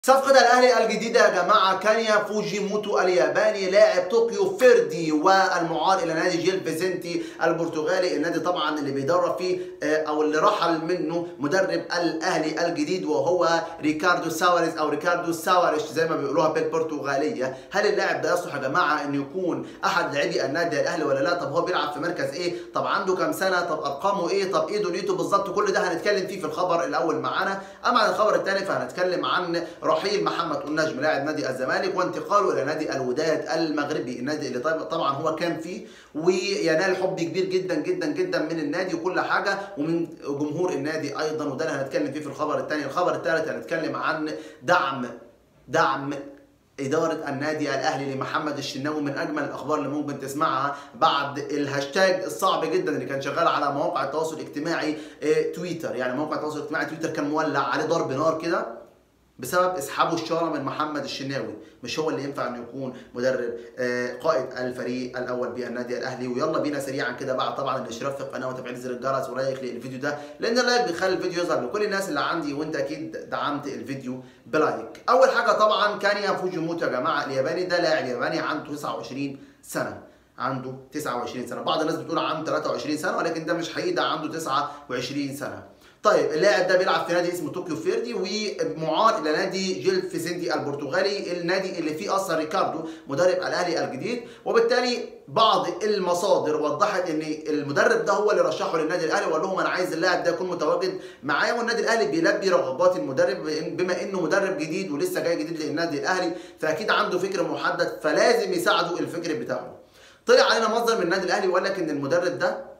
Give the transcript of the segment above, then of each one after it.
صفقة الأهلي الجديدة يا جماعة كانيا فوجيموتو الياباني لاعب طوكيو فيردي والمعار إلى نادي جيل فيزنتي البرتغالي النادي طبعا اللي بيدرب فيه آه، أو اللي رحل منه مدرب الأهلي الجديد وهو ريكاردو ساواريز أو ريكاردو ساواريش زي ما بيقولوها بالبرتغالية هل اللاعب ده يصلح يا جماعة إنه يكون أحد لاعبي النادي الأهلي ولا لا طب هو بيلعب في مركز إيه طب عنده كام سنة طب أرقامه إيه طب إيه دنيته بالظبط كل ده هنتكلم فيه في الخبر الأول معانا أما عن الخبر الثاني فهنتكلم عن رحيل محمد النجم لاعب نادي الزمالك وانتقاله الى نادي الوداد المغربي النادي اللي طب- طبعا هو كان فيه وينال حب كبير جدا جدا جدا من النادي وكل حاجه ومن جمهور النادي ايضا وده اللي هنتكلم فيه في الخبر الثاني الخبر الثالث هنتكلم عن دعم دعم إدارة النادي الأهلي لمحمد الشناوي من أجمل الأخبار اللي ممكن تسمعها بعد الهاشتاج الصعب جدا اللي كان شغال على مواقع التواصل الاجتماعي آه، تويتر يعني موقع التواصل الاجتماعي تويتر كان مولع عليه ضرب نار كده بسبب اسحابه الشاره من محمد الشناوي مش هو اللي ينفع انه يكون مدرب آه، قائد الفريق الاول بالنادي الاهلي ويلا بينا سريعا كده بعد طبعا الاشتراك في القناه وتفعيل زر الجرس ولايك للفيديو ده لان اللايك بيخلي الفيديو يظهر لكل الناس اللي عندي وانت اكيد دعمت الفيديو بلايك اول حاجه طبعا كانيا فوجيموتو يا جماعه الياباني ده لاعب ياباني عنده 29 سنه عنده 29 سنه بعض الناس بتقول عنده 23 سنه ولكن ده مش حقيقي ده عنده 29 سنه طيب اللاعب ده بيلعب في نادي اسمه طوكيو فيردي ومعار الى نادي جيل فيسنتي البرتغالي النادي اللي فيه اصلا ريكاردو مدرب الاهلي الجديد وبالتالي بعض المصادر وضحت ان المدرب ده هو اللي رشحه للنادي الاهلي وقال لهم انا عايز اللاعب ده يكون متواجد معايا والنادي الاهلي بيلبي رغبات المدرب بما انه مدرب جديد ولسه جاي جديد للنادي الاهلي فاكيد عنده فكر محدد فلازم يساعده الفكر بتاعه طلع علينا مصدر من النادي الاهلي وقال لك ان المدرب ده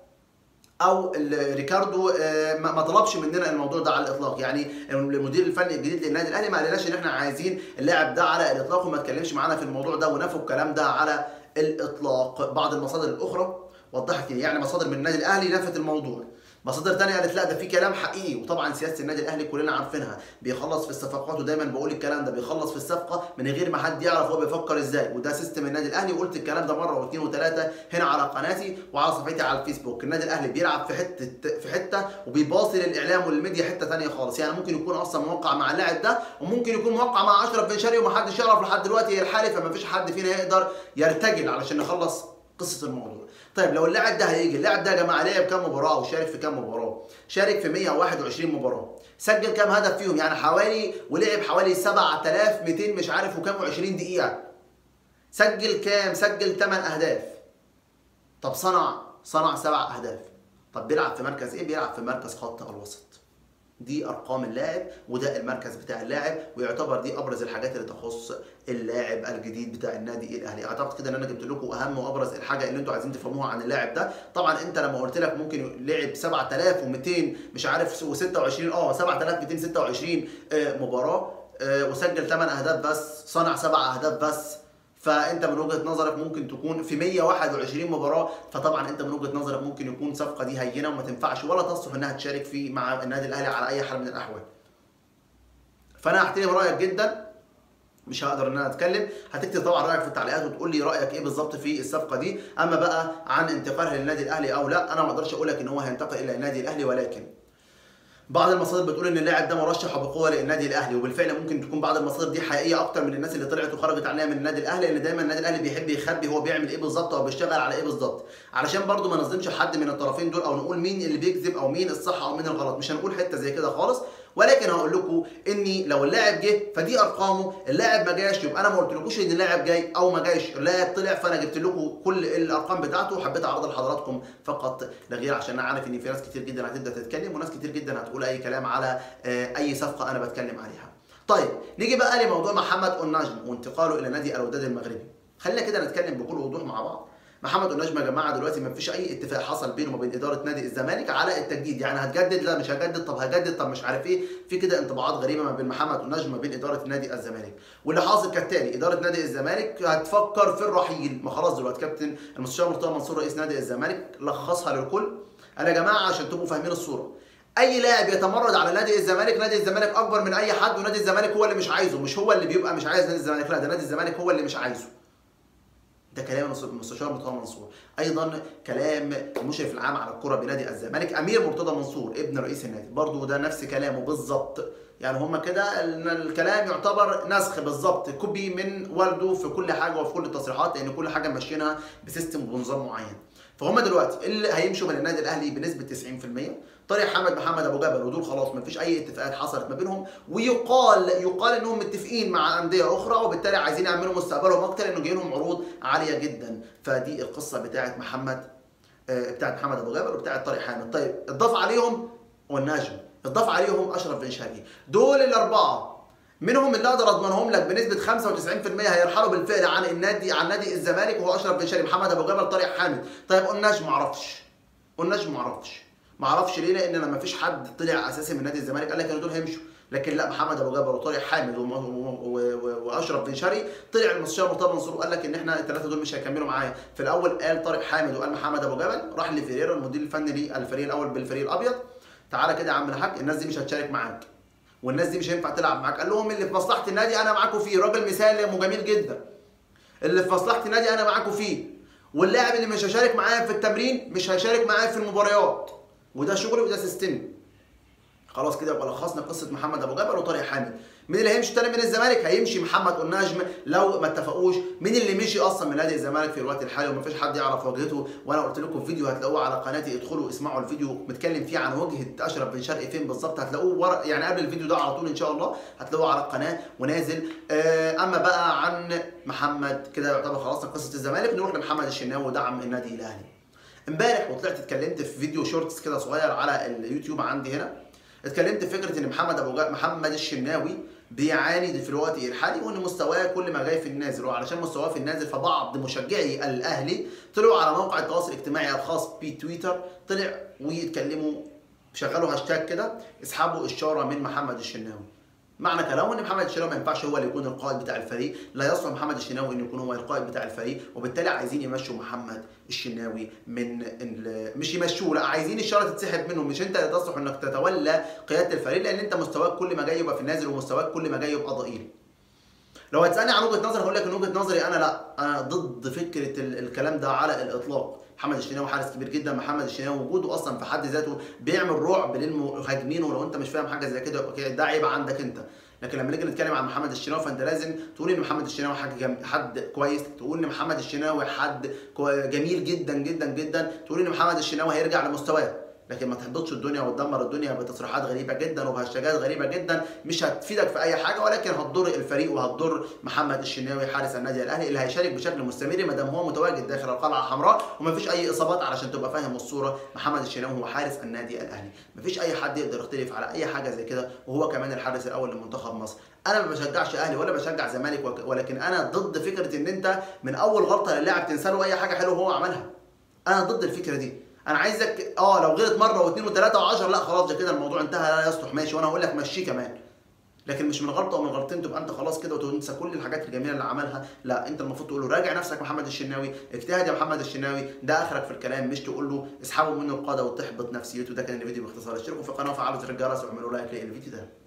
او ال- ريكاردو آه، ما ما طلبش مننا الموضوع ده على الاطلاق يعني المدير الفني الجديد للنادي الاهلي ما قالناش ان احنا عايزين اللاعب ده على الاطلاق وما اتكلمش معانا في الموضوع ده ونفوا الكلام ده على الاطلاق بعض المصادر الاخرى وضحت يعني مصادر من النادي الاهلي نفت الموضوع مصادر تانية قالت لا ده في كلام حقيقي وطبعا سياسه النادي الاهلي كلنا عارفينها بيخلص في الصفقات ودايما بقول الكلام ده بيخلص في الصفقه من غير ما حد يعرف هو بيفكر ازاي وده سيستم النادي الاهلي وقلت الكلام ده مره واثنين وثلاثه هنا على قناتي وعلى صفحتي على الفيسبوك النادي الاهلي بيلعب في حته في حته وبيباصي للاعلام والميديا حته ثانيه خالص يعني ممكن يكون اصلا موقع مع اللاعب ده وممكن يكون موقع مع اشرف بن شرقي ومحدش يعرف لحد دلوقتي هي الحاله فما فيش حد فينا يقدر يرتجل علشان نخلص قصه الموضوع طيب لو اللاعب ده هيجي اللاعب ده يا جماعه لعب كام مباراه وشارك في كام مباراه شارك في 121 مباراه سجل كام هدف فيهم يعني حوالي ولعب حوالي 7200 مش عارف وكام و20 دقيقه سجل كام سجل 8 اهداف طب صنع صنع سبع اهداف طب بيلعب في مركز ايه بيلعب في مركز خط الوسط دي ارقام اللاعب وده المركز بتاع اللاعب ويعتبر دي ابرز الحاجات اللي تخص اللاعب الجديد بتاع النادي الاهلي اعتقد كده ان انا جبت لكم اهم وابرز الحاجه اللي انتوا عايزين تفهموها عن اللاعب ده طبعا انت لما قلت لك ممكن لعب 7200 مش عارف و26 اه 7226 آه، مباراه آه، وسجل 8 اهداف بس صنع 7 اهداف بس فانت من وجهه نظرك ممكن تكون في 121 مباراه فطبعا انت من وجهه نظرك ممكن يكون صفقه دي هينه وما تنفعش ولا تصلح انها تشارك في مع النادي الاهلي على اي حال من الاحوال. فانا هحترم رايك جدا مش هقدر ان انا اتكلم هتكتب طبعا رايك في التعليقات وتقول لي رايك ايه بالظبط في الصفقه دي اما بقى عن انتقالها للنادي الاهلي او لا انا ما اقدرش اقول لك ان هو هينتقل الى النادي الاهلي ولكن بعض المصادر بتقول ان اللاعب ده مرشح بقوه للنادي الاهلي وبالفعل ممكن تكون بعض المصادر دي حقيقيه اكتر من الناس اللي طلعت وخرجت عليها من النادي الاهلي لان دايما النادي الاهلي بيحب يخبي هو بيعمل ايه بالظبط او بيشتغل على ايه بالظبط علشان برضو ما نظلمش حد من الطرفين دول او نقول مين اللي بيكذب او مين الصح او مين الغلط مش هنقول حته زي كده خالص ولكن هقول لكم اني لو اللاعب جه فدي ارقامه اللاعب ما جاش يبقى انا ما قلتلكوش ان اللاعب جاي او ما جاش اللاعب طلع فانا جبت لكم كل الارقام بتاعته وحبيت اعرضها لحضراتكم فقط لا غير عشان انا عارف ان في ناس كتير جدا هتبدا تتكلم وناس كتير جدا هتقول اي كلام على آه، اي صفقه انا بتكلم عليها طيب نيجي بقى لموضوع محمد النجم وانتقاله الى نادي الوداد المغربي خلينا كده نتكلم بكل وضوح مع بعض محمد النجم يا جماعه دلوقتي ما فيش اي اتفاق حصل بينه وبين اداره نادي الزمالك على التجديد يعني هتجدد لا مش هجدد طب هجدد طب مش عارف ايه في كده انطباعات غريبه ما بين محمد النجم وما بين اداره نادي الزمالك واللي حاصل كالتالي اداره نادي الزمالك هتفكر في الرحيل ما خلاص دلوقتي كابتن المستشار مرتضى منصور رئيس نادي الزمالك لخصها للكل انا يا جماعه عشان تبقوا فاهمين الصوره اي لاعب يتمرد على نادي الزمالك نادي الزمالك اكبر من اي حد ونادي الزمالك هو اللي مش عايزه مش هو اللي بيبقى مش عايز نادي الزمالك لا ده نادي الزمالك هو اللي مش عايزه ده كلام المستشار مرتضى منصور ايضا كلام المشرف العام على الكره بنادي الزمالك امير مرتضى منصور ابن رئيس النادي برضه ده نفس كلامه بالظبط يعني هما كده الكلام يعتبر نسخ بالظبط كوبي من والده في كل حاجه وفي كل التصريحات لان كل حاجه ماشيينها بسيستم وبنظام معين فهم دلوقتي اللي هيمشوا من النادي الاهلي بنسبه 90% طارق حمد محمد ابو جبل ودول خلاص ما فيش اي اتفاقات حصلت ما بينهم ويقال يقال انهم متفقين مع انديه اخرى وبالتالي عايزين يعملوا مستقبلهم اكتر انه جاي لهم عروض عاليه جدا فدي القصه بتاعه محمد بتاعه محمد ابو جبل وبتاعه طارق حامد طيب اتضاف عليهم والنجم اتضاف عليهم اشرف بن شرقي دول الاربعه منهم اللي اقدر اضمنهم لك بنسبه 95% هيرحلوا بالفعل عن النادي عن نادي الزمالك وهو اشرف بن شرقي محمد ابو جبل طارق حامد طيب قلناش ما اعرفش قلناش ما اعرفش ما اعرفش ليه لان لما فيش حد طلع اساسي من نادي الزمالك قال لك ان دول هيمشوا لكن لا محمد ابو جبل وطارق حامد واشرف بن شرقي طلع المستشار مرتضى منصور وقال لك ان احنا الثلاثه دول مش هيكملوا معايا في الاول قال طارق حامد وقال محمد ابو جبل راح لفيريرا المدير الفني للفريق الاول بالفريق الابيض تعالى كده يا عم الحاج الناس دي مش هتشارك معاك والناس دي مش هينفع تلعب معاك قال لهم اللي في مصلحه النادي انا معاكم فيه راجل مثالي وجميل جدا اللي في مصلحه النادي انا معاكم فيه واللاعب اللي مش هيشارك معايا في التمرين مش هيشارك معايا في المباريات وده شغلي وده سيستمي خلاص كده يبقى لخصنا قصه محمد ابو جبل وطارق حامد مين اللي هيمشي تاني من الزمالك هيمشي محمد النجم لو ما اتفقوش مين اللي مشي اصلا من نادي الزمالك في الوقت الحالي ومفيش حد يعرف واجهته وانا قلت لكم فيديو هتلاقوه على قناتي ادخلوا اسمعوا الفيديو متكلم فيه عن وجهه اشرف بن شرقي فين بالظبط هتلاقوه ورا يعني قبل الفيديو ده على طول ان شاء الله هتلاقوه على القناه ونازل اما بقى عن محمد كده يعتبر خلصنا قصه الزمالك نروح لمحمد الشناوي ودعم النادي الاهلي امبارح وطلعت اتكلمت في فيديو شورتس كده صغير على اليوتيوب عندي هنا اتكلمت في فكره ان محمد ابو جا... محمد الشناوي بيعاني في الوقت الحالي وان مستواه كل ما جاي في النازل وعلشان مستواه في النازل فبعض مشجعي الاهلي طلعوا على موقع التواصل الاجتماعي الخاص بتويتر طلع ويتكلموا شغلوا هاشتاج كده اسحبوا اشاره من محمد الشناوي معنى كلامه ان محمد الشناوي ما ينفعش هو اللي يكون القائد بتاع الفريق لا يصلح محمد الشناوي انه يكون هو القائد بتاع الفريق وبالتالي عايزين يمشوا محمد الشناوي من مش يمشوه لا عايزين الشاره تتسحب منه مش انت اللي تصلح انك تتولى قياده الفريق لان انت مستواك كل ما جاي يبقى في النازل ومستواك كل ما جاي يبقى ضئيل لو هتسالني عن وجهه نظري هقول لك ان وجهه نظري انا لا انا ضد فكره الكلام ده على الاطلاق محمد الشناوي حارس كبير جدا محمد الشناوي وجوده اصلا في حد ذاته بيعمل رعب للمهاجمين ولو انت مش فاهم حاجه زي كده ده عيب عندك انت لكن لما نيجي نتكلم عن محمد الشناوي فانت لازم تقول ان محمد الشناوي حد جم... حد كويس تقول ان محمد الشناوي حد جميل جدا جدا جدا تقول ان محمد الشناوي هيرجع لمستواه لكن ما تحبطش الدنيا وتدمر الدنيا بتصريحات غريبه جدا وبهاشتاجات غريبه جدا مش هتفيدك في اي حاجه ولكن هتضر الفريق وهتضر محمد الشناوي حارس النادي الاهلي اللي هيشارك بشكل مستمر ما دام هو متواجد داخل القلعه الحمراء ومفيش اي اصابات علشان تبقى فاهم الصوره محمد الشناوي هو حارس النادي الاهلي مفيش اي حد يقدر يختلف على اي حاجه زي كده وهو كمان الحارس الاول لمنتخب مصر انا ما بشجعش اهلي ولا بشجع زمالك ولكن انا ضد فكره ان انت من اول غلطه للاعب تنسى له اي حاجه حلوه هو عملها انا ضد الفكره دي انا عايزك اه لو غلط مره واثنين وثلاثه وعشرة لا خلاص ده كده الموضوع انتهى لا يصلح ماشي وانا هقول لك مشيه كمان لكن مش من غلطه او من غلطتين تبقى انت خلاص كده وتنسى كل الحاجات الجميله اللي عملها لا انت المفروض تقول له راجع نفسك محمد الشناوي اجتهد يا محمد الشناوي ده اخرك في الكلام مش تقول له اسحبوا منه القاده وتحبط نفسيته ده كان الفيديو باختصار اشتركوا في القناه وفعلوا زر الجرس واعملوا لايك للفيديو ده